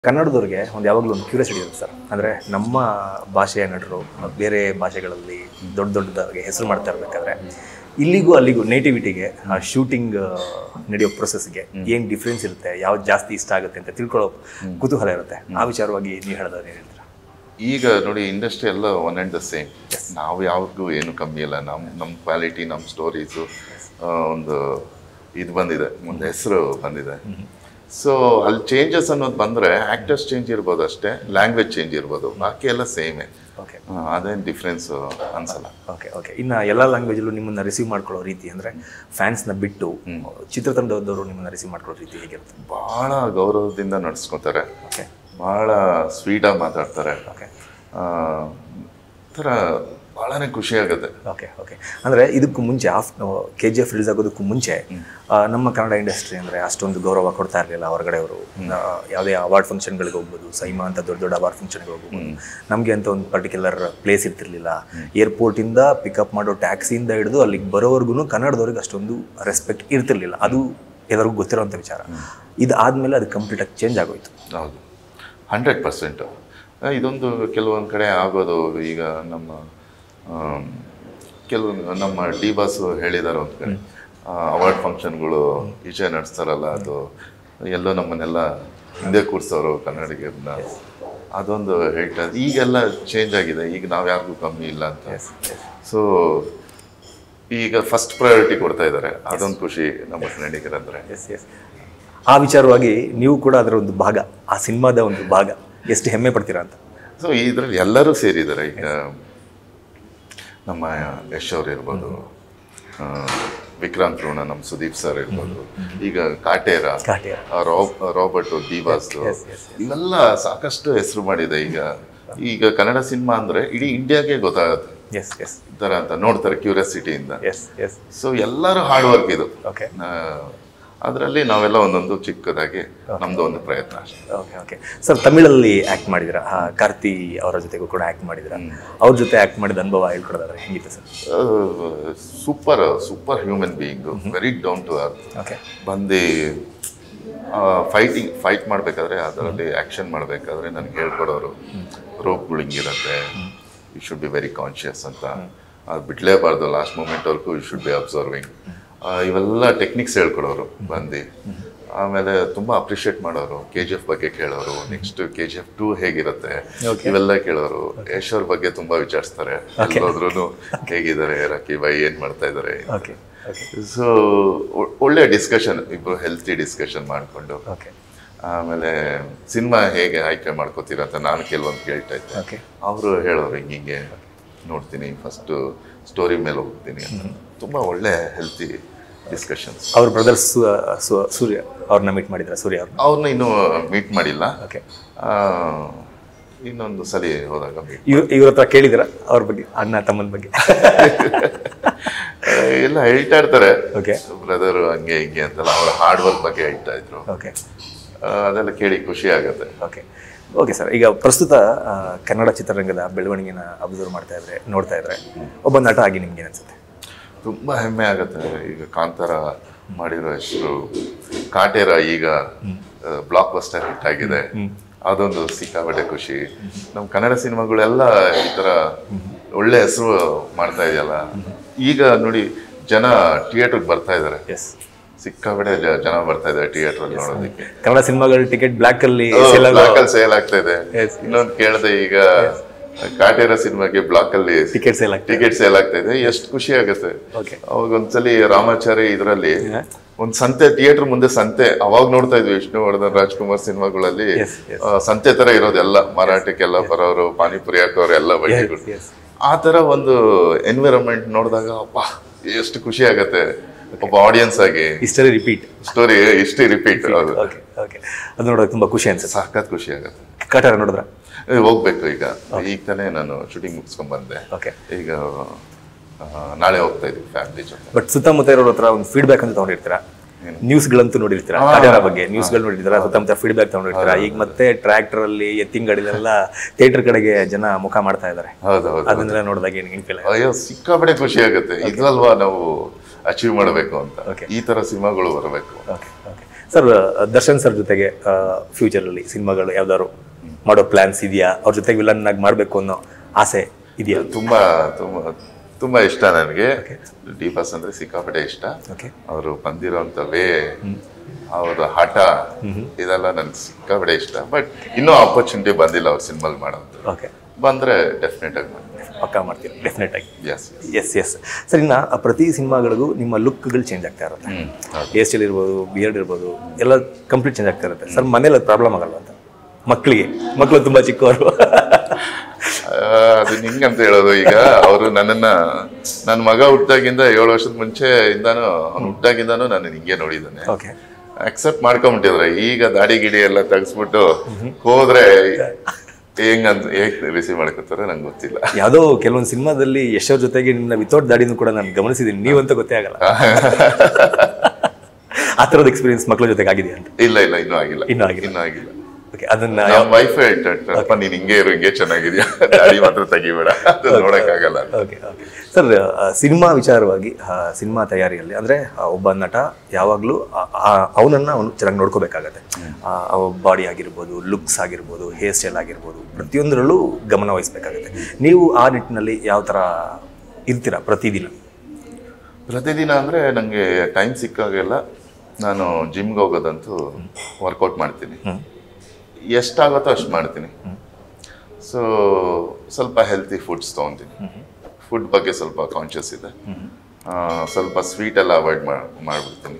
ಕನ್ನಡದವ್ರಿಗೆ ಒಂದು ಯಾವಾಗಲೂ ಒಂದು ಕ್ಯೂರಿಯಾಸಿಟಿ ಇರುತ್ತೆ ಸರ್ ಅಂದರೆ ನಮ್ಮ ಭಾಷೆಯ ನಟರು ಬೇರೆ ಭಾಷೆಗಳಲ್ಲಿ ದೊಡ್ಡ ದೊಡ್ಡದಾಗಿ ಹೆಸರು ಮಾಡ್ತಾ ಇರಬೇಕಾದ್ರೆ ಇಲ್ಲಿಗೂ ಅಲ್ಲಿಗೂ ನೇಟಿವಿಟಿಗೆ ಆ ಶೂಟಿಂಗ್ ನಡೆಯೋ ಪ್ರೊಸೆಸ್ಗೆ ಏನು ಡಿಫ್ರೆನ್ಸ್ ಇರುತ್ತೆ ಯಾವ್ದು ಜಾಸ್ತಿ ಇಷ್ಟ ಆಗುತ್ತೆ ಅಂತ ತಿಳ್ಕೊಳ್ಳೋ ಕುತೂಹಲ ಇರುತ್ತೆ ಆ ವಿಚಾರವಾಗಿ ನೀವು ಹೇಳೋದು ಏನು ಹೇಳ್ತೀರಾ ಈಗ ನೋಡಿ ಇಂಡಸ್ಟ್ರಿ ಎಲ್ಲ ಒನ್ ಆ್ಯಂಡ್ ದ ಸೇಮ್ ನಾವು ಯಾವ್ದು ಏನು ಕಮ್ಮಿ ಇಲ್ಲ ನಮ್ಮ ನಮ್ಮ ಕ್ವಾಲಿಟಿ ನಮ್ಮ ಸ್ಟೋರೀಸು ಒಂದು ಇದು ಬಂದಿದೆ ಒಂದು ಹೆಸರು ಬಂದಿದೆ ಸೊ ಅಲ್ಲಿ ಚೇಂಜಸ್ ಅನ್ನೋದು ಬಂದರೆ ಆ್ಯಕ್ಟರ್ಸ್ ಚೇಂಜ್ ಇರ್ಬೋದು ಅಷ್ಟೇ ಲ್ಯಾಂಗ್ವೇಜ್ ಚೇಂಜ್ ಇರ್ಬೋದು ಬಾಕಿ ಎಲ್ಲ ಸೇಮೇ ಓಕೆ ಅದೇನು ಡಿಫ್ರೆನ್ಸ್ ಅನ್ಸಲ್ಲ ಓಕೆ ಓಕೆ ಇನ್ನು ಎಲ್ಲ ಲ್ಯಾಂಗ್ವೇಜಲ್ಲೂ ನಿಮ್ಮನ್ನ ರಿಸೀವ್ ಮಾಡ್ಕೊಳ್ಳೋ ರೀತಿ ಅಂದರೆ ಫ್ಯಾನ್ಸ್ನ ಬಿಟ್ಟು ಚಿತ್ರತಂಡದವರು ನಿಮ್ಮನ್ನ ರಿಸೀವ್ ಮಾಡ್ಕೊಳ್ಳೋ ರೀತಿ ಹೇಗಿರುತ್ತೆ ಭಾಳ ಗೌರವದಿಂದ ನಡೆಸ್ಕೊತಾರೆ ಓಕೆ ಭಾಳ ಸ್ವೀಟಾಗಿ ಮಾತಾಡ್ತಾರೆ ಓಕೆ ಆ, ಥರ ಭಾಳನೇ ಖುಷಿ ಆಗುತ್ತೆ ಓಕೆ ಓಕೆ ಅಂದರೆ ಇದಕ್ಕೂ ಮುಂಚೆ of K G F release ಆಗೋದಕ್ಕೂ ಮುಂಚೆ ಆ, ನಮ್ಮ ಕನ್ನಡ ಇಂಡಸ್ಟ್ರಿ ಅಂದರೆ ಅಷ್ಟೊಂದು ಗೌರವ ಕೊಡ್ತಾ ಇರಲಿಲ್ಲ ಹೊರಗಡೆ ಅವರು ಯಾವುದೇ ಅವಾರ್ಡ್ ಫಂಕ್ಷನ್ಗಳಿಗೆ ಹೋಗ್ಬೋದು ಸೈಮಾ ಅಂತ ದೊಡ್ಡ ದೊಡ್ಡ ಅವಾರ್ಡ್ ಫಂಕ್ಷನ್ಗೆ ಹೋಗ್ಬೋದು ನಮಗೆ ಅಂತ ಒಂದು ಪರ್ಟಿಕ್ಯುಲರ್ ಪ್ಲೇಸ್ ಇರ್ತಿರ್ಲಿಲ್ಲ ಏರ್ಪೋರ್ಟಿಂದ ಪಿಕಪ್ ಮಾಡೋ ಟ್ಯಾಕ್ಸಿಯಿಂದ ಹಿಡಿದು ಅಲ್ಲಿಗೆ ಬರೋವರೆಗೂ ಕನ್ನಡದವ್ರಿಗೆ ಅಷ್ಟೊಂದು ರೆಸ್ಪೆಕ್ಟ್ ಇರ್ತಿರ್ಲಿಲ್ಲ ಅದು ಎಲ್ಲರಿಗೂ ಗೊತ್ತಿರೋಂಥ ವಿಚಾರ ಇದು ಆದಮೇಲೆ ಅದು ಕಂಪ್ಲೀಟಾಗಿ ಚೇಂಜ್ ಆಗೋಯ್ತು ಹೌದು ಹಂಡ್ರೆಡ್ ಪರ್ಸೆಂಟು ಇದೊಂದು ಕೆಲವೊಂದು ಕಡೆ ಆಗೋದು ಈಗ ನಮ್ಮ ಆಮ್, ಕೆಲವೊಂದು ನಮ್ಮ ಡಿ ಬಾಸು ಹೇಳಿದ್ದಾರೆ ಒಂದು ಕಡೆ ಅವಾರ್ಡ್ ಫಂಕ್ಷನ್ಗಳು ಈಚೆ ನಡೆಸ್ತಾರಲ್ಲ ಅದು ಎಲ್ಲೋ ನಮ್ಮನ್ನೆಲ್ಲ ಹಿಂದೆ ಕೂರಿಸೋರು ಕನ್ನಡಿಗರನ್ನ ಅದೊಂದು ಹೇಳ್ತಾ ಈಗೆಲ್ಲ ಚೇಂಜ್ ಆಗಿದೆ ಈಗ ನಾವು ಯಾರಿಗೂ ಕಮ್ಮಿ ಇಲ್ಲ ಅಂತ ಸೊ ಈಗ ಫಸ್ಟ್ ಪ್ರಯಾರಿಟಿ ಕೊಡ್ತಾ ಇದ್ದಾರೆ ಅದೊಂದು ಖುಷಿ ನಮ್ಮ ಕನ್ನಡಿಗರಂದ್ರೆ ಎಸ್ ಎಸ್ ಆ ವಿಚಾರವಾಗಿ ನೀವು ಕೂಡ ಅದರ ಒಂದು ಭಾಗ ಆ ಸಿನಿಮಾದ ಒಂದು ಭಾಗ ಎಷ್ಟು ಹೆಮ್ಮೆ ಪಡ್ತೀರಾ ಅಂತ ಸೊ ಇದ್ರಲ್ಲಿ ಎಲ್ಲರೂ ಸೇರಿದ್ದಾರೆ ಈಗ ನಮ್ಮ ಯಶ್ ಅವ್ರು ಇರ್ಬೋದು ಆ, ವಿಕ್ರಾಂತ್ ರೋಣ ನಮ್ಮ ಸುದೀಪ್ ಸರ್ ಇರ್ಬೋದು ಈಗ ಕಾಟೇರ ಕಾಟೇರ. ಆ, ರಾ- ರಾಬರ್ಟ್ ದಿವಾಸ್ yes, yes, ಇವೆಲ್ಲ ಸಾಕಷ್ಟು ಹೆಸರು ಮಾಡಿದೆ ಈಗ ಈಗ ಕನ್ನಡ ಸಿನಿಮಾ ಅಂದ್ರೆ ಇಡೀ ಇಂಡಿಯಾಗೆ ಗೊತ್ತಾಗುತ್ತೆ ಎಸ್ ಎಸ್ ಈ ಥರ ಅಂತ ನೋಡ್ತಾರೆ ಕ್ಯೂರಿಯಾಸಿಟಿಯಿಂದ ಎಸ್ ಎಸ್ ಸೊ ಎಲ್ಲರೂ ಹಾರ್ಡ್ ವರ್ಕ್ ಇದು ಓಕೆ ಅದರಲ್ಲಿ ನಾವೆಲ್ಲ ಒಂದೊಂದು ಚಿಕ್ಕದಾಗಿ ನಮ್ದು ಒಂದು ಪ್ರಯತ್ನ ಅಷ್ಟೇ ಓಕೆ ಓಕೆ ಸರ್ ತಮಿಳಲ್ಲಿ ಆ್ಯಕ್ಟ್ ಮಾಡಿದಿರಾ ಆ, ಕಾರ್ತಿ ಅವರ ಜೊತೆಗೂ ಕೂಡ ಆ್ಯಕ್ಟ್ ಮಾಡಿದಿರಾ ಅವ್ರ ಜೊತೆ ಆ್ಯಕ್ಟ್ ಮಾಡಿದ ಅನುಭವ ಹೇಳ್ಕೊಡೋದಾದ್ರೆ ಹೆಂಗಿತ್ತು sir super super human being very down to earth okay ಬಂದು ಫೈಟಿಂಗ್ ಫೈಟ್ ಮಾಡಬೇಕಾದ್ರೆ ಅದರಲ್ಲಿ ಆ್ಯಕ್ಷನ್ ಮಾಡಬೇಕಾದ್ರೆ ನನಗೆ ಹೇಳ್ಕೊಡೋರು ರೋಪ್ಗಳು ಹಿಂಗಿರುತ್ತೆ you should be very conscious ಅಂತ ಅದು ಬಿಡಲೇಬಾರ್ದು ಲಾಸ್ಟ್ ಮೂಮೆಂಟ್ವರೆಗೂ ಯು ಶುಡ್ ಬಿ ಅಬ್ಸರ್ವಿಂಗ್ ಇವೆಲ್ಲ ಟೆಕ್ನಿಕ್ಸ್ ಹೇಳ್ಕೊಡೋರು ಬಂದು ಆಮೇಲೆ ತುಂಬಾ ಅಪ್ರಿಷಿಯೇಟ್ ಮಾಡೋರು ಕೆ ಜಿ ಎಫ್ ಬಗ್ಗೆ ಕೇಳೋರು next K G F two ಹೇಗಿರುತ್ತೆ Okay. ಇವೆಲ್ಲ ಕೇಳೋರು ಯಶ್ ಅವ್ರ ಬಗ್ಗೆ ತುಂಬಾ ವಿಚಾರಿಸ್ತಾರೆ ಎಲ್ಲೋದ್ರೂ ಹೇಗಿದ್ದಾರೆ ರಕಿ ಬಾಯಿ ಏನ್ ಮಾಡ್ತಾ ಇದ್ದಾರೆ ಓಕೆ ಓಕೆ ಸೊ ಒಳ್ಳೆ ಡಿಸ್ಕಷನ್ ಇಬ್ರು ಹೆಲ್ತಿ ಡಿಸ್ಕಷನ್ ಮಾಡಿಕೊಂಡು ಓಕೆ ಆಮೇಲೆ ಸಿನಿಮಾ ಹೇಗೆ ಆಯ್ಕೆ ಮಾಡ್ಕೋತೀರಾ ಅಂತ ನಾನು ಕೆಲವೊಂದು ಕೇಳ್ತಾ ಇದ್ದೆ ಓಕೆ ಅವರು ಹೇಳೋರು ಹಿಂಗಿಂಗೆ ನೋಡ್ತೀನಿ ಫಸ್ಟು ಸ್ಟೋರಿ ಮೇಲೆ ಹೋಗ್ತೀನಿ ಅಂತ ತುಂಬ ಒಳ್ಳೆ ಹೆಲ್ತಿ ಡಿಸ್ಕಷನ್ಸ್ ಅವ್ರ ಬ್ರದರ್ಸ್ ಸೂರ್ಯ ಅವ್ರನ್ನ ಮೀಟ್ ಮಾಡಿದ್ರ ಸೂರ್ಯ ಅವ್ರನ್ನ ಅವ್ರನ್ನ ಇನ್ನೂ ಮೀಟ್ ಮಾಡಿಲ್ಲ ಓಕೆ ಆ, ಇನ್ನೊಂದು ಸಲ ಹೋದಾಗ ಮೀಟ್ ಇವ್ರ ಇವ್ರ ಹತ್ರ ಕೇಳಿದಿರ ಅವ್ರ ಬಗ್ಗೆ ಅಣ್ಣ ತಮ್ಮನ ಬಗ್ಗೆ ಎಲ್ಲ ಹೇಳ್ತಾ ಇರ್ತಾರೆ ಓಕೆ ಬ್ರದರು ಹಂಗೆ ಹಿಂಗೆ ಅಂತೆಲ್ಲ ಅವ್ರ ಹಾರ್ಡ್ ವರ್ಕ್ ಬಗ್ಗೆ ಹೇಳ್ತಾ ಇದ್ರು ಓಕೆ ಆ, ಅದೆಲ್ಲ ಕೇಳಿ ಖುಷಿ ಆಗುತ್ತೆ ಓಕೆ ಓಕೆ ಸರ್ ಈಗ ಪ್ರಸ್ತುತ ಆ, ಕನ್ನಡ ಚಿತ್ರರಂಗದ ಬೆಳವಣಿಗೆನ ಅಬ್ಸರ್ವ್ ಮಾಡ್ತಾ ಇದ್ರೆ ನೋಡ್ತಾ ಇದ್ರೆ ಒಬ್ಬ ನಟ ಆಗಿ ನಿಮ್ಗೆ ಅನ್ಸುತ್ತೆ ತುಂಬಾ ಹೆಮ್ಮೆ ಆಗುತ್ತೆ ಈಗ ಕಾಂತಾರ ಮಾಡಿರೋ ಹೆಸರು ಕಾಟೇರ ಈಗ ಬ್ಲಾಕ್ ಬಸ್ಟರ್ ಹಿಟ್ ಆಗಿದೆ ಅದೊಂದು ಸಿಕ್ಕಾಪಟ್ಟೆ ಖುಷಿ ನಮ್ಮ ಕನ್ನಡ ಸಿನಿಮಾಗಳೆಲ್ಲ ಈ ತರ ಒಳ್ಳೆ ಹೆಸರು ಮಾಡ್ತಾ ಇದೆಯಲ್ಲ ಈಗ ನೋಡಿ ಜನ ಥಿಯೇಟರ್ಗೆ ಬರ್ತಾ ಇದ್ದಾರೆ ಎಸ್ ಸಿಕ್ಕಾಪಟ್ಟೆ ಜ- ಜನ ಬರ್ತಾ ಇದ್ದಾರೆ ಥಿಯೇಟರ್ ಅಲ್ಲಿ ನೋಡೋದಕ್ಕೆ ಕನ್ನಡ ಸಿನಿಮಾಗಳ ಟಿಕೆಟ್ ಬ್ಲ್ಯಾಕ್ ಅಲ್ಲಿ ಬ್ಲಾಕ್ ಅಲ್ಲಿ ಸೇಲ್ ಆಗ್ತಾ ಇದೆ Yes. ಇನ್ನೊಂದು ಕೇಳಿದೆ ಈಗ ಕಾಟೇರ ಸಿನಿಮಾಗೆ ಬ್ಲಾಕ್ ಅಲ್ಲಿ ಟಿಕೆಟ್ ಸೇಲ್ ಆಗ್ತದೆ ಟಿಕೆಟ್ ಸೇಲ್ ಆಗ್ತಾ ಇದೆ ಎಷ್ಟು ಖುಷಿ ಆಗುತ್ತೆ ಓಕೆ ಅವಾಗ ಒಂದ್ಸಲಿ ರಾಮಾಚಾರಿ ಇದರಲ್ಲಿ ಒಂದ್ ಸಂತೆ ಥಿಯೇಟರ್ ಮುಂದೆ ಸಂತೆ ಅವಾಗ ನೋಡ್ತಾ ಇದ್ವಿ ವಿಷ್ಣುವರ್ಧನ್ ರಾಜ್ಕುಮಾರ್ ಸಿನಿಮಾಗಳಲ್ಲಿ Yes, yes. ಆ, ಸಂತೆ ತರ ಇರೋದೆಲ್ಲ ಮಾರಾಟಕ್ಕೆಲ್ಲ ಬರೋರು ಪಾನಿಪುರಿ ಹಾಕೋರು ಎಲ್ಲ ಬಟ್ಟೆಗಳು ಎಸ್ ಆ ತರ ಒಂದು ಎನ್ವಿರಾನ್ಮೆಂಟ್ ನೋಡಿದಾಗ ಅಪ್ಪ ಎಷ್ಟು ಖುಷಿ ಆಗತ್ತೆ ಒಬ್ಬ ಆಡಿಯನ್ಸ್ ಆಗಿ ಹಿಸ್ಟರಿ ರಿಪೀಟ್ ಸ್ಟೋರಿ ಇಷ್ಟೇ ರಿಪೀಟ್ ಅದು ಓಕೆ ಓಕೆ ಅದು ನೋಡೋಕೆ ತುಂಬಾ ಖುಷಿ ಅನ್ಸುತ್ತೆ ಸಾಕಾತ್ ಖುಷಿ ಆಗತ್ತೆ ಕಟಾರ ನೋಡಿದ್ರ ಏ, ಹೋಗ್ಬೇಕು ಈಗ ಈಗ ತಾನೇ ನಾನು ಶೂಟಿಂಗ್ ಮುಗಿಸ್ಕೊಂಡ್ ಬಂದೆ ಓಕೆ ಈಗ ಆ, ನಾಳೆ ಹೋಗ್ತಾ ಇದೀವಿ ಫ್ಯಾಮಿಲಿ ಜೊತೆ ಬಟ್ ಸುತ್ತಮುತ್ತ ಇರೋರ ಹತ್ರ ಒಂದು ಫೀಡ್ಬ್ಯಾಕ್ ಅಂತ ತಗೊಂಡಿರ್ತೀರಾ ನ್ಯೂಸ್ಗಳಂತೂ ನೋಡಿರ್ತೀರಾ ಕಟಾರ ಬಗ್ಗೆ ನ್ಯೂಸ್ಗಳು ನೋಡಿರ್ತೀರಾ ಸುತ್ತಮುತ್ತ ಫೀಡ್ಬ್ಯಾಕ್ ತಗೊಂಡಿರ್ತೀರಾ ಈಗ ಮತ್ತೆ ಟ್ರ್ಯಾಕ್ಟರ್ ಅಲ್ಲಿ ಎತ್ತಿನ ಗಾಡಿಲೆಲ್ಲ ಥಿಯೇಟರ್ ಕಡೆಗೆ ಜನ ಮುಖ ಮಾಡ್ತಾ ಇದ್ದಾರೆ ಹೌದು ಹೌದು ಅದನ್ನೆಲ್ಲ ನೋಡಿದಾಗ ಏನು ಹೆಂಗ್ ಫೀಲ್ ಅಯ್ಯೋ ಸಿಕ್ಕಾಪಟ್ಟೆ ಖುಷಿ ಆಗುತ್ತೆ ಇದಲ್ವಾ ನಾವು ಅಚೀವ್ ಮಾಡಬೇಕು ಅಂತ Okay. ಈ ತರ ಸಿನಿಮಾಗಳು ಬರಬೇಕು okay okay sir Darshan sir ಜೊತೆಗೆ ಫ್ಯೂಚರಲ್ಲಿ ಸಿನಿಮಾಗಳು ಯಾವ್ದಾದ್ರು ಮಾಡೋ ಪ್ಲಾನ್ಸ್ ಇದೆಯಾ ಅವ್ರ ಜೊತೆಗೆ ವಿಲನ್ ಆಗಿ ಮಾಡಬೇಕು ಅನ್ನೋ ಆಸೆ ಇದೆಯಾ ತುಂಬಾ ತುಂಬಾ ತುಂಬಾ ಇಷ್ಟ ನನಗೆ ಡಿ ಬಾಸ್ ಅಂದ್ರೆ ಸಿಕ್ಕಾಪಟ್ಟೆ ಇಷ್ಟ ಓಕೆ ಅವರು ಬಂದಿರೋಂಥ ವೇ ಅವರ ಹಠ ಇದೆಲ್ಲ ನನ್ಗೆ ಸಿಕ್ಕಾಪಟ್ಟೆ ಇಷ್ಟ ಬಟ್ ಇನ್ನೂ ಆಪರ್ಚುನಿಟಿ ಬಂದಿಲ್ಲ ಅವ್ರ ಸಿನಿಮಾಲ್ ಮಾಡೋದು ಓಕೆ ಬಂದ್ರೆ ಡೆಫಿನೆಟ್ ಆಗಿ ಮಾಡ್ತೀನಿ ಪಕ್ಕಾ ಮಾಡ್ತೀರಾ ಡೆಫಿನೆಟ್ ಆಗಿ ಎಸ್ ಎಸ್ ಎಸ್ ಸರ್ ಇನ್ನು ಆ ಪ್ರತಿ ಸಿನಿಮಾಗಳಿಗೂ ನಿಮ್ಮ ಲುಕ್ಗಳು ಚೇಂಜ್ ಆಗ್ತಾ ಇರುತ್ತೆ ಹ್ಮ್ ಹೌದು. ಹೇರ್ ಸ್ಟೈಲ್ ಇರ್ಬೋದು ಬಿಯರ್ಡ್ ಇರ್ಬೋದು ಎಲ್ಲ ಕಂಪ್ಲೀಟ್ ಚೇಂಜ್ ಆಗ್ತಾ ಇರುತ್ತೆ ಸರ್ ಮನೇಲಿ ಅದು ಪ್ರಾಬ್ಲಮ್ ಆಗಲ್ಲ ಅಂತ ಮಕ್ಕಳಿಗೆ ಮಕ್ಕಳು ತುಂಬ ಚಿಕ್ಕವರು ಆ, ಅದು ನಿಂಗಂತ ಹೇಳೋದು ಈಗ ಅವರು ನನ್ನನ್ನ ನನ್ನ ಮಗ ಹುಟ್ಟಾಗಿಂದ ಏಳು ವರ್ಷದ ಮುಂಚೆ ಇಂದಾನು ಅವ್ನು ಹುಟ್ಟಾಗಿಂದಾನು ನಾನು ಹಿಂಗೆ ನೋಡಿದ್ದಾನೆ ಓಕೆ ಅಕ್ಸೆಪ್ಟ್ ಮಾಡ್ಕೊಂಬಿಟ್ಟಿದ್ರೆ ಈಗ ದಾಡಿ ಗಿಡಿ ಎಲ್ಲ ತೆಗೆಸ್ಬಿಟ್ಟು ಹೋದ್ರೆ ಹೆಂಗಂತ ಹೇಗ್ ರಿಸೀವ್ ಮಾಡ್ಕೊತಾರೆ ನಂಗೆ ಗೊತ್ತಿಲ್ಲ ಯಾವುದೋ ಕೆಲವೊಂದು ಸಿನಿಮಾದಲ್ಲಿ ಯಶೋರ್ ಜೊತೆಗೆ ನಿಮ್ಮನ್ನ ವಿತೌಟ್ ದಾಡಿನೂ ಕೂಡ ನಾನು ಗಮನಿಸಿದ್ದೀನಿ ನೀವಂತ ಗೊತ್ತೇ ಆಗಲ್ಲ ಆ ಥರದ ಎಕ್ಸ್ಪೀರಿಯನ್ಸ್ ಮಕ್ಕಳ ಜೊತೆಗೆ ಆಗಿದೆಯಾ ಅಂತ ಇಲ್ಲ ಇಲ್ಲ ಇನ್ನೂ ಆಗಿಲ್ಲ ಇನ್ನೂ ಆಗಿಲ್ಲ. ಇನ್ನೂ ಆಗಿಲ್ಲ ಓಕೆ ಅದನ್ನ ನಮ್ಮ ವೈಫ್ ಹೇಳ್ತಾರಪ್ಪ ನೀನ್ ಹಿಂಗೆ ಇರು ಹಿಂಗೆ ಚೆನ್ನಾಗಿದ್ಯಾ ದಾಡಿ ಮಾತ್ರ ತೆಗಿಬೇಡ ಅದು ನೋಡಕ್ಕಾಗಲ್ಲ ಓಕೆ ಓಕೆ ಸರ್ ಸಿನಿಮಾ ವಿಚಾರವಾಗಿ ಸಿನಿಮಾ ತಯಾರಿಯಲ್ಲಿ ಅಂದರೆ ಒಬ್ಬ ನಟ ಯಾವಾಗಲೂ ಅವನನ್ನು ಅವನು ಚೆನ್ನಾಗಿ ನೋಡ್ಕೋಬೇಕಾಗತ್ತೆ ಬಾಡಿ ಆಗಿರ್ಬೋದು ಲುಕ್ಸ್ ಆಗಿರ್ಬೋದು ಹೇರ್ ಸ್ಟೈಲ್ ಆಗಿರ್ಬೋದು ಪ್ರತಿಯೊಂದರಲ್ಲೂ ಗಮನ ವಹಿಸ್ಬೇಕಾಗತ್ತೆ ನೀವು ಆ ನಿಟ್ಟಿನಲ್ಲಿ ಯಾವ ಥರ ಇರ್ತೀರಾ ಪ್ರತಿದಿನ ಪ್ರತಿದಿನ ಅಂದ್ರೆ ನಂಗೆ ಟೈಮ್ ಸಿಕ್ಕಾಗೆಲ್ಲ ನಾನು ಜಿಮ್ಗೆ ಹೋಗೋದಂತೂ ವರ್ಕೌಟ್ ಮಾಡ್ತೀನಿ ಎಷ್ಟಾಗುತ್ತೋ ಅಷ್ಟು ಮಾಡ್ತೀನಿ ಸೊ ಸ್ವಲ್ಪ ಹೆಲ್ತಿ ಫುಡ್ಸ್ ತೊಗೊತೀನಿ ಫುಡ್ ಬಗ್ಗೆ ಸ್ವಲ್ಪ ಕಾನ್ಷಿಯಸ್ ಇದೆ ಆ, ಸ್ವಲ್ಪ ಸ್ವೀಟ್ ಎಲ್ಲ ಅವಾಯ್ಡ್ ಮಾಡಿಬಿಡ್ತೀನಿ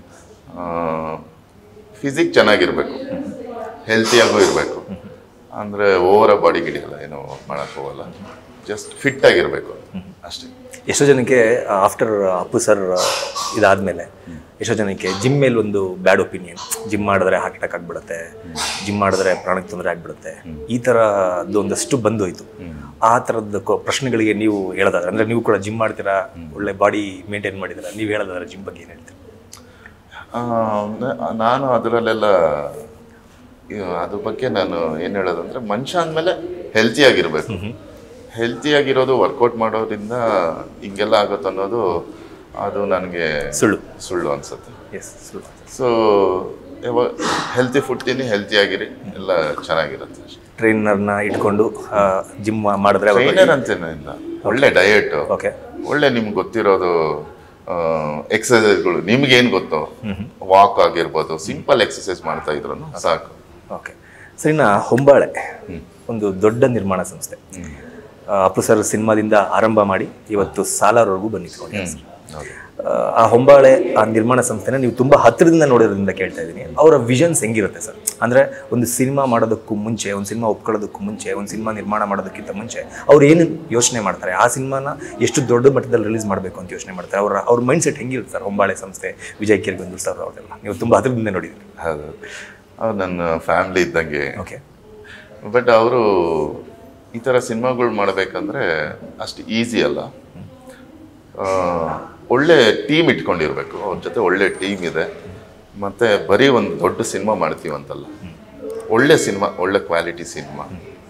ಫಿಸಿಕ್ ಚೆನ್ನಾಗಿರ್ಬೇಕು ಹೆಲ್ತಿಯಾಗೂ ಇರಬೇಕು ಅಂದರೆ ಓವರ ಬಾಡಿ ಗಿಡಿ ಎಲ್ಲ ಏನೋ ಮಾಡಕ್ ಹೋಗಲ್ಲ ಜಸ್ಟ್ ಫಿಟ್ ಆಗಿರಬೇಕು ಅಷ್ಟೇ ಎಷ್ಟೋ ಜನಕ್ಕೆ ಆಫ್ಟರ್ ಅಪ್ಪು ಸರ್ ಇದಾದ್ಮೇಲೆ ಎಷ್ಟೋ ಜನಕ್ಕೆ ಜಿಮ್ ಮೇಲೆ ಒಂದು ಬ್ಯಾಡ್ ಒಪಿನಿಯನ್ ಜಿಮ್ ಮಾಡಿದ್ರೆ ಹಾರ್ಟ್ ಅಟ್ಯಾಕ್ ಆಗ್ಬಿಡುತ್ತೆ ಜಿಮ್ ಮಾಡಿದ್ರೆ ಪ್ರಾಣಕ್ಕೆ ತೊಂದರೆ ಆಗ್ಬಿಡುತ್ತೆ ಈ ಥರದ್ದು ಒಂದಷ್ಟು ಬಂದೋಯ್ತು ಆ ಥರದ ಕೊ- ಪ್ರಶ್ನೆಗಳಿಗೆ ನೀವು ಹೇಳೋದಾದ್ರೆ ಅಂದರೆ ನೀವು ಕೂಡ ಜಿಮ್ ಮಾಡ್ತೀರಾ ಒಳ್ಳೆ ಬಾಡಿ ಮೇಂಟೈನ್ ಮಾಡಿದ್ದೀರಾ ನೀವು ಹೇಳೋದಾದ್ರೆ ಜಿಮ್ ಬಗ್ಗೆ ಏನು ಹೇಳ್ತೀರಾ ಆ, ನ- ನಾನು ಅದರಲ್ಲೆಲ್ಲ ಇ- ಅದ್ರ ಬಗ್ಗೆ ನಾನು ಏನು ಹೇಳೋದಂದ್ರೆ ಮನುಷ್ಯ ಅಂದಮೇಲೆ ಹೆಲ್ತಿಯಾಗಿರ್ಬೇಕು ಹೆಲ್ತಿಯಾಗಿರೋದು ವರ್ಕೌಟ್ ಮಾಡೋದ್ರಿಂದ ಹಿಂಗೆಲ್ಲ ಆಗುತ್ತೆ ಅನ್ನೋದು ಅದು ನನಗೆ ಸುಳ್ಳು ಸುಳ್ಳು ಅನ್ಸುತ್ತೆ ಎಸ್ ಸುಳ್ಳು ಸೊ ಯಾವಾಗ ಹೆಲ್ತಿ ಫುಡ್ ತಿನ್ನಿ ಹೆಲ್ತಿಯಾಗಿರಿ ಎಲ್ಲ ಚೆನ್ನಾಗಿರುತ್ತೆ ಅಷ್ಟೇ ಟ್ರೈನರ್ನ ಇಟ್ಕೊಂಡು ಜಿಮ್ ಮಾಡಿದ್ರೆ ಟ್ರೈನರ್ ಅಂತೇನಿಲ್ಲ ಒಳ್ಳೆ ಡಯಟ್ ಓಕೆ ಒಳ್ಳೆ ನಿಮ್ಗೆ ಗೊತ್ತಿರೋದು ಎಕ್ಸಸೈಸ್ಗಳು ನಿಮ್ಗೇನು ಗೊತ್ತೋ ವಾಕ್ ಆಗಿರ್ಬೋದು ಸಿಂಪಲ್ ಎಕ್ಸಸೈಸ್ ಮಾಡ್ತಾ ಇದ್ರು ಸಾಕು ಓಕೆ ಸರ್ ಇನ್ನು ಹೊಂಬಾಳೆ ಒಂದು ದೊಡ್ಡ ನಿರ್ಮಾಣ ಸಂಸ್ಥೆ ಆ, ಅಪ್ಪು ಸರ್ ಸಿನಿಮಾದಿಂದ ಆರಂಭ ಮಾಡಿ ಇವತ್ತು ಸಾಲಾರ್ವರೆಗೂ ಬಂದಿಟ್ಕೊಂಡಿದ್ದಾರೆ ಸರ್ ಹೌದು. ಆ, ಆ ಹೊಂಬಾಳೆ ಆ ನಿರ್ಮಾಣ ಸಂಸ್ಥೆನ ನೀವು ತುಂಬ ಹತ್ತಿರದಿಂದ ನೋಡೋದ್ರಿಂದ ಕೇಳ್ತಾ ಇದ್ದೀನಿ ಅವರ ವಿಷನ್ಸ್ ಹೆಂಗಿರುತ್ತೆ ಸರ್ ಅಂದರೆ ಒಂದು ಸಿನಿಮಾ ಮಾಡೋದಕ್ಕೂ ಮುಂಚೆ ಒಂದು ಸಿನಿಮಾ ಒಪ್ಕೊಳ್ಳೋದಕ್ಕೂ ಮುಂಚೆ ಒಂದು ಸಿನಿಮಾ ನಿರ್ಮಾಣ ಮಾಡೋದಕ್ಕಿಂತ ಮುಂಚೆ ಅವ್ರು ಏನು ಯೋಚನೆ ಮಾಡ್ತಾರೆ ಆ ಸಿನಿಮಾನ ಎಷ್ಟು ದೊಡ್ಡ ಮಟ್ಟದಲ್ಲಿ ರಿಲೀಸ್ ಮಾಡಬೇಕು ಅಂತ ಯೋಚನೆ ಮಾಡ್ತಾರೆ ಅವರ ಅವ್ರ ಮೈಂಡ್ ಸೆಟ್ ಹೆಂಗಿರುತ್ತೆ ಸರ್ ಹೊಂಬಾಳೆ ಸಂಸ್ಥೆ ವಿಜಯ್ ಕಿರ್ಗಂದೂರ್ ಸರ್ ಅವರೆಲ್ಲ ನೀವು ತುಂಬ ಹತ್ತಿರದಿಂದ ನೋಡಿದ್ದೀರಿ ಹೌದು ಅವ್ರು ನನ್ನ ಫ್ಯಾಮಿಲಿ ಇದ್ದಂಗೆ ಓಕೆ ಬಟ್ ಅವರು ಈ ಥರ ಸಿನಿಮಾಗಳು ಮಾಡಬೇಕಂದ್ರೆ ಅಷ್ಟು ಈಸಿ ಅಲ್ಲ ಆ, ಒಳ್ಳೆ ಟೀಮ್ ಇಟ್ಕೊಂಡಿರ್ಬೇಕು ಅವ್ರ ಜೊತೆ ಒಳ್ಳೆ ಟೀಮ್ ಇದೆ ಮತ್ತೆ ಬರೀ ಒಂದು ದೊಡ್ಡ ಸಿನಿಮಾ ಮಾಡ್ತೀವಂತಲ್ಲ ಒಳ್ಳೆ ಸಿನಿಮಾ ಒಳ್ಳೆ ಕ್ವಾಲಿಟಿ ಸಿನಿಮಾ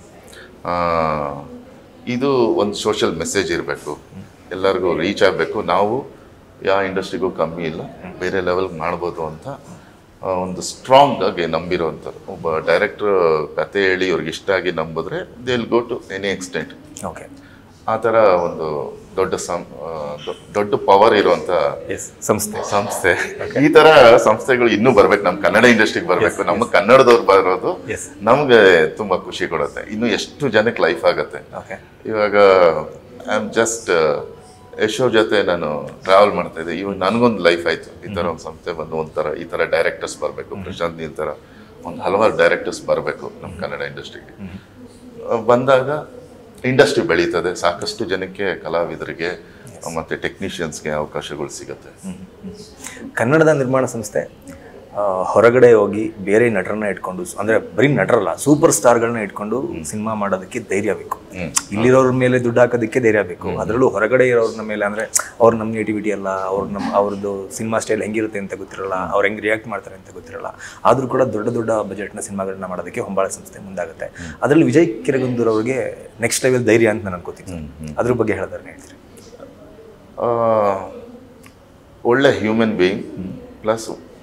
ಇದು ಒಂದು ಸೋಷಿಯಲ್ ಮೆಸೇಜ್ ಇರಬೇಕು ಎಲ್ಲರಿಗೂ ರೀಚ್ ಆಗಬೇಕು ನಾವು ಯಾವ ಇಂಡಸ್ಟ್ರಿಗೂ ಕಮ್ಮಿ ಇಲ್ಲ ಬೇರೆ ಲೆವೆಲ್ ಮಾಡ್ಬೋದು ಅಂತ ಆ, ಒಂದು ಸ್ಟ್ರಾಂಗ್ ಆಗಿ ನಂಬಿರೋವಂಥದ್ದು ಒಬ್ಬ ಡೈರೆಕ್ಟರ್ ಕತೆ ಹೇಳಿ ಇವ್ರಿಗೆ ಇಷ್ಟ ಆಗಿ ನಂಬಿದ್ರೆ they will go to any extent okay ಆ ಥರ ಒಂದು ದೊಡ್ಡ ಸಂ ಆ, ದೊ- ದೊಡ್ಡ ಪವರ್ ಇರುವಂಥ ಎಸ್ ಸಂಸ್ಥೆ ಸಂಸ್ಥೆ ಈ ತರ ಸಂಸ್ಥೆಗಳು ಇನ್ನೂ ಬರ್ಬೇಕು ನಮ್ಮ ಕನ್ನಡ ಇಂಡಸ್ಟ್ರಿಗೆ ಬರ್ಬೇಕು ನಮ್ಮ ಕನ್ನಡದವ್ರು ಬರೋದು ಎಸ್ ನಮ್ಗೆ ತುಂಬಾ ಖುಷಿ ಕೊಡುತ್ತೆ ಇನ್ನು ಎಷ್ಟು ಜನಕ್ಕೆ ಲೈಫ್ ಆಗುತ್ತೆ ಓಕೆ ಇವಾಗ ಐ ಆಮ್ ಜಸ್ಟ್ ಯಶೋ ಜೊತೆ ನಾನು ಟ್ರಾವೆಲ್ ಮಾಡ್ತಾ ಇದ್ದೆ ಇವಾಗ ನನಗೊಂದು ಲೈಫ್ ಆಯ್ತು ಈ ತರ ಒಂದು ಸಂಸ್ಥೆ ಬಂದು ಒಂಥರ ಈ ತರ ಡೈರೆಕ್ಟರ್ಸ್ ಬರಬೇಕು ಪ್ರಶಾಂತ್ ನೀಲ್ ಥರ ಒಂದು ಹಲವಾರು ಡೈರೆಕ್ಟರ್ಸ್ ಬರಬೇಕು ನಮ್ಮ ಕನ್ನಡ ಇಂಡಸ್ಟ್ರಿಗೆ ಬಂದಾಗ ಇಂಡಸ್ಟ್ರಿ ಬೆಳೀತದೆ ಸಾಕಷ್ಟು ಜನಕ್ಕೆ ಕಲಾವಿದರಿಗೆ ಮತ್ತೆ ಟೆಕ್ನಿಷಿಯನ್ಸ್ಗೆ ಅವಕಾಶಗಳು ಸಿಗುತ್ತೆ ಕನ್ನಡದ ನಿರ್ಮಾಣ ಸಂಸ್ಥೆ ಆ, ಹೊರಗಡೆ ಹೋಗಿ ಬೇರೆ ನಟರನ್ನ ಇಟ್ಕೊಂಡು ಅಂದ್ರೆ ಬರೀ ನಟರಲ್ಲ ಸೂಪರ್ ಸ್ಟಾರ್ಗಳನ್ನ ಇಟ್ಕೊಂಡು ಸಿನಿಮಾ ಮಾಡೋದಕ್ಕೆ ಧೈರ್ಯ ಬೇಕು ಹ್ಮ್. ಇಲ್ಲಿರೋರ ಮೇಲೆ ದುಡ್ಡು ಹಾಕೋದಕ್ಕೆ ಧೈರ್ಯ ಬೇಕು ಅದರಲ್ಲೂ ಹೊರಗಡೆ ಇರೋರ್ನ ಮೇಲೆ ಅಂದ್ರೆ ಅವ್ರ ನಮ್ಮ ನೇಟಿವಿಟಿ ಅಲ್ಲ ಅವ್ರ ನಮ್ಮ ಅವ್ರದ್ದು ಸಿನಿಮಾ ಸ್ಟೈಲ್ ಹೆಂಗಿರುತ್ತೆ ಅಂತ ಗೊತ್ತಿರಲ್ಲ ಅವ್ರು ಹೆಂಗೆ ರಿಯಾಕ್ಟ್ ಮಾಡ್ತಾರೆ ಅಂತ ಗೊತ್ತಿರಲ್ಲ ಆದರೂ ಕೂಡ ದೊಡ್ಡ ದೊಡ್ಡ ಬಜೆಟ್ನ ಸಿನಿಮಾಗಳನ್ನ ಮಾಡೋದಕ್ಕೆ ಹೊಂಬಾಳೆ ಸಂಸ್ಥೆ ಮುಂದಾಗುತ್ತೆ ಅದರಲ್ಲಿ ವಿಜಯ್ ಕಿರಗುಂದೂರ್ ಅವ್ರಿಗೆ ನೆಕ್ಸ್ಟ್ ಲೆವೆಲ್ ಧೈರ್ಯ ಅಂತ ನಾನು ಅನ್ಕೋತೀನಿ ಅದ್ರ ಬಗ್ಗೆ ಹೇಳೋದಾರೆ ಹೇಳ್ತೀರಿ ಆ, ಒಳ್ಳೆ human being plus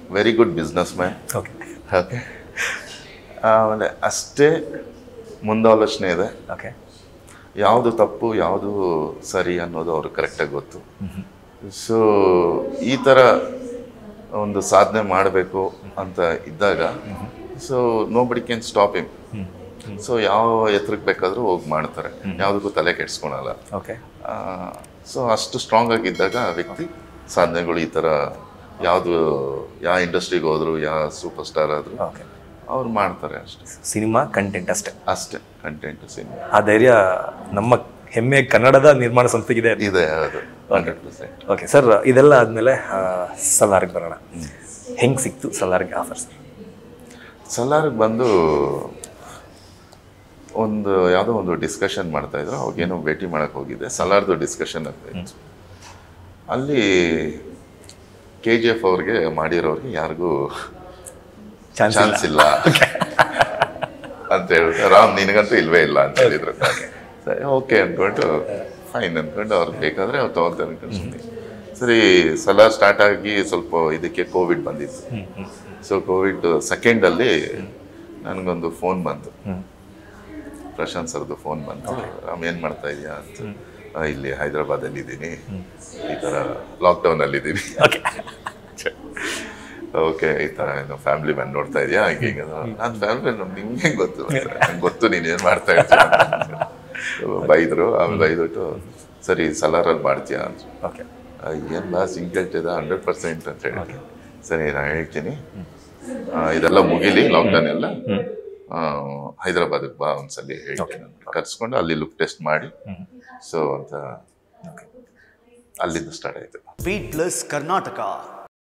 very good business man okay okay ಆಮೇಲೆ ಅಷ್ಟೇ ಮುಂದಾಲೋಚನೆ ಇದೆ ಓಕೆ ಯಾವುದು ತಪ್ಪು ಯಾವುದು ಸರಿ ಅನ್ನೋದು ಅವ್ರಿಗೆ ಕರೆಕ್ಟಾಗಿ ಗೊತ್ತು ಸೊ ಈ ಥರ ಒಂದು ಸಾಧನೆ ಮಾಡಬೇಕು ಅಂತ ಇದ್ದಾಗ so nobody can stop him so ಯಾವ ಎತ್ತರಕ್ಕೆ ಬೇಕಾದರೂ ಹೋಗಿ ಮಾಡ್ತಾರೆ ಯಾವುದಕ್ಕೂ ತಲೆ ಕೆಡ್ಸ್ಕೊಳಲ್ಲ ಓಕೆ ಸೊ ಅಷ್ಟು ಸ್ಟ್ರಾಂಗ್ ಆಗಿದ್ದಾಗ ಆ ವ್ಯಕ್ತಿ ಸಾಧನೆಗಳು ಈ ಥರ ಯಾವುದು ಯಾವ ಇಂಡಸ್ಟ್ರಿಗೆ ಹೋದ್ರು ಯಾವ ಸೂಪರ್ ಸ್ಟಾರ್ ಆದರೂ ಓಕೆ ಅವ್ರು ಮಾಡ್ತಾರೆ ಅಷ್ಟೇ ಸಿನಿಮಾ ಕಂಟೆಂಟ್ ಅಷ್ಟೇ ಅಷ್ಟೇ ಕಂಟೆಂಟ್ ಸಿನಿಮಾ ಆ ಧೈರ್ಯ ನಮ್ಮ ಹೆಮ್ಮೆ ಕನ್ನಡದ ನಿರ್ಮಾಣ ಸಂಸ್ಥೆಗಿದೆ ಇದೆ ಅದು ಹಂಡ್ರೆಡ್ ಪರ್ಸೆಂಟ್ ಓಕೆ ಸರ್ ಇದೆಲ್ಲ ಆದಮೇಲೆ ಸಲಾರ್ಗೆ ಬರೋಣ ಹೆಂಗೆ ಸಿಕ್ತು ಸಲಾರ್ಗೆ ಆಫರ್ ಸರ್ ಸಲಾರ್ಗೆ ಬಂದು ಒಂದು ಯಾವುದೋ ಒಂದು ಡಿಸ್ಕಷನ್ ಮಾಡ್ತಾ ಇದ್ರು ಅವಾಗೇನೋ ಭೇಟಿ ಮಾಡಕ್ಕೆ ಹೋಗಿದ್ದೆ ಸಲಾರ್ದು ಡಿಸ್ಕಷನ್ ಆಗ್ತಾ ಇತ್ತು ಅಲ್ಲಿ ಕೆ ಜಿ ಎಫ್ ಅವ್ರಿಗೆ ಮಾಡಿರೋರಿಗೆ ಯಾರಿಗೂ ಚಾನ್ಸ್ ಚಾನ್ಸ್ ಇಲ್ಲ ಅಂತ ಹೇಳಿದ್ರೆ ರಾಮ್ ನಿನಗಂತೂ ಇಲ್ವೇ ಇಲ್ಲ ಅಂತ ಹೇಳಿದ್ರು ಸರಿ ಓಕೆ ಅಂದ್ಕೊಂಡು ಫೈನ್ ಅಂದ್ಕೊಂಡು ಅವ್ರಿಗೆ ಬೇಕಾದ್ರೆ ಅವ್ರು ತಗೊಳ್ತಾರೆ ಅನ್ಕೊಂಡು ಸುಮ್ನೆ. ಸರಿ ಸಲಾರ್ ಸ್ಟಾರ್ಟ್ ಆಗಿ ಸ್ವಲ್ಪ ಇದಕ್ಕೆ ಕೋವಿಡ್ ಬಂದಿತ್ತು ಸೊ ಕೋವಿಡ್ ಸೆಕೆಂಡಲ್ಲಿ ನನಗೊಂದು ಫೋನ್ ಬಂತು ಪ್ರಶಾಂತ್ ಸರ್ದು ಫೋನ್ ಬಂತು ರಾಮ್ ಏನು ಮಾಡ್ತಾ ಇದೆಯಾ ಅಂತ "ಆ, ಇಲ್ಲಿ ಹೈದರಾಬಾದಲ್ಲಿ ಇದ್ದೀನಿ ಈ ಥರ ಲಾಕ್ಡೌನಲ್ಲಿ ಇದ್ದೀನಿ ಓಕೆ ಓಕೆ ಈ ಥರ ಏನೋ ಫ್ಯಾಮಿಲಿ ಮ್ಯಾನ್ ನೋಡ್ತಾ ಇದೆಯಾ ಹಿಂಗೆ ಹಿಂಗೆ ನಾನು ಫ್ಯಾಮಿಲಿ ನಿಮ್ಗೆ ಹೆಂಗೆ ಗೊತ್ತು ನಂಗೆ ಗೊತ್ತು ನೀನು ಏನು ಮಾಡ್ತಾ ಇರ್ತೀಯ ಅಂತ. ಬೈದರು ಆಮೇಲೆ ಬೈದ್ಬಿಟ್ಟು ಸರಿ ಸಲಾರಲ್ಲಿ ಮಾಡ್ತೀಯಾ ಅಂತ ಓಕೆ ಏನು ಬಾ ಸಿಂಗಲ್ ಇದೆ ಹಂಡ್ರೆಡ್ ಪರ್ಸೆಂಟ್ ಅಂತ ಹೇಳಿ ಸರಿ ನಾನು ಹೇಳ್ತೀನಿ ಆ, ಇದೆಲ್ಲ ಮುಗಿಲಿ ಲಾಕ್ಡೌನ್ ಎಲ್ಲ ಆ, ಹೈದರಾಬಾದಿಗೆ ಬಾ ಒಂದ್ಸಲಿ ಹೇಳ್ತೀನಿ ಅಂತ ಕರ್ಸ್ಕೊಂಡು ಅಲ್ಲಿ ಲುಕ್ ಟೆಸ್ಟ್ ಮಾಡಿ ಸೊ ಅಂತ ಅಲ್ಲಿಂದ ಸ್ಟಾರ್ಟ್ ಆಯ್ತು Beat Plus Karnataka